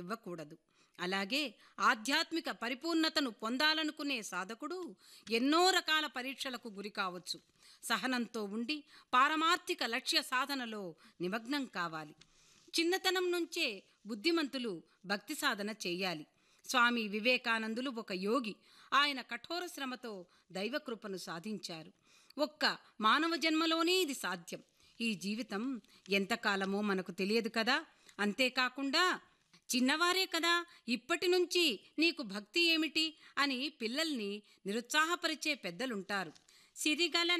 ఇవ్వకూడదు అలాగే ఆధ్యాత్మిక పరిపూర్ణతను పొందాలనుకునే సాధకుడు ఎన్నో రకాల పరీక్షలకు గురి కావచ్చు సహనంతో ఉండి పారమార్థిక లక్ష్య సాధనలో నిమగ్నం కావాలి చిన్నతనం నుంచే బుద్ధిమంతులు భక్తి సాధన చేయాలి స్వామి వివేకానందులు ఒక యోగి ఆయన కఠోర శ్రమతో దైవకృపను సాధించారు ఒక్క మానవ జన్మలోనే ఇది సాధ్యం ఈ జీవితం ఎంతకాలమో మనకు తెలియదు కదా అంతేకాకుండా చిన్నవారే కదా ఇప్పటి నుంచి నీకు భక్తి ఏమిటి అని పిల్లల్ని నిరుత్సాహపరిచే పెద్దలుంటారు సిరిగల